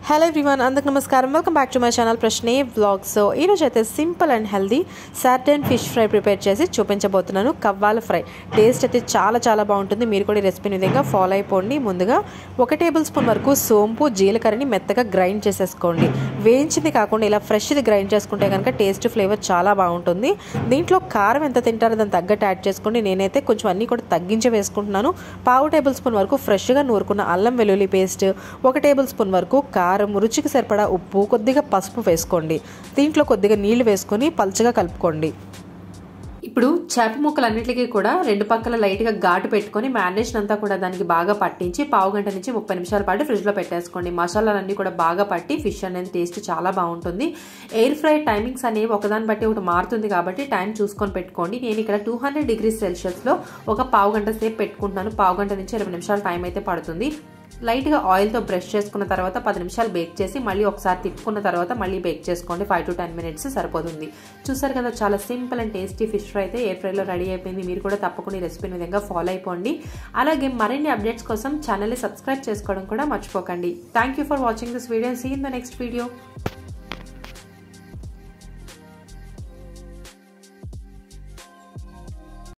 hello everyone అందరికి నమస్కారం welcome back to my channel ప్రశ్నే వ్లాగ్ సో ఈరోజు అయితే simple and healthy Saturn fish fry prepare చేసి చూపించబోతున్నాను కవ్వాల ఫ్రై టేస్ట్ అయితే చాలా చాలా బాగుంటుంది మీరు కూడా ఈ రెసిపీని విధంగా ఫాలో అయిపోండి ముందుగా ఒక టేబుల్ స్పూన్ వరకు సోంపు జీలకర్రని మెత్తగా గ్రైండ్ చేసేసుకోండి వేయించింది కాకుండా ఇలా ఫ్రెష్ది గ్రైండ్ చేసుకుంటే కనుక టేస్ట్ ఫ్లేవర్ చాలా బాగుంటుంది దీంట్లో కారం ఎంత తింటారో దాని తగ్గట్టు యాడ్ చేసుకోండి నేనైతే కొంచెం అన్నీ కూడా తగ్గించి వేసుకుంటున్నాను పావు టేబుల్ స్పూన్ వరకు ఫ్రెష్గా నూరుకున్న అల్లం వెల్లుల్లి పేస్ట్ ఒక టేబుల్ స్పూన్ వరకు కారం రుచికి సరిపడా ఉప్పు కొద్దిగా పసుపు వేసుకోండి దీంట్లో కొద్దిగా నీళ్లు వేసుకొని పల్చగా కలుపుకోండి ఇప్పుడు చేప ముక్కలన్నిటికీ కూడా రెండు పక్కల లైట్గా ఘాటు పెట్టుకొని మ్యారినేషన్ అంతా కూడా దానికి బాగా పట్టించి పావు గంట నుంచి ముప్పై నిమిషాల పాటు ఫ్రిడ్జ్లో పెట్టేసుకోండి మసాలాలన్నీ కూడా బాగా పట్టి ఫిష్ అనేది టేస్ట్ చాలా బాగుంటుంది ఎయిర్ ఫ్రై టైమింగ్స్ అనేవి ఒకదాన్ని బట్టి ఒకటి మారుతుంది కాబట్టి టైం చూసుకొని పెట్టుకోండి నేను ఇక్కడ టూ హండ్రెడ్ డిగ్రీ సెల్సియస్లో ఒక పావు గంట సేపు పెట్టుకుంటున్నాను పావు గంట నుంచి ఇరవై నిమిషాల టైం అయితే పడుతుంది లైట్గా ఆయిల్తో బ్రష్ చేసుకున్న తర్వాత పది నిమిషాలు బేక్ చేసి మళ్ళీ ఒకసారి తిప్పుకున్న తర్వాత మళ్ళీ బేక్ చేసుకోండి ఫైవ్ టు టెన్ మినిట్స్ సరిపోతుంది చూసారు కదా చాలా simple and tasty fish fry అయితే ఎయిర్ ఫ్రైలో రెడీ అయిపోయింది మీరు కూడా తప్పకుండా ఈ రెసిపీని విధంగా ఫాలో అయిపోండి అలాగే మరిన్ని అప్డేట్స్ కోసం ఛానల్ని సబ్స్క్రైబ్ చేసుకోవడం కూడా మర్చిపోకండి thank you for watching this video see in the next video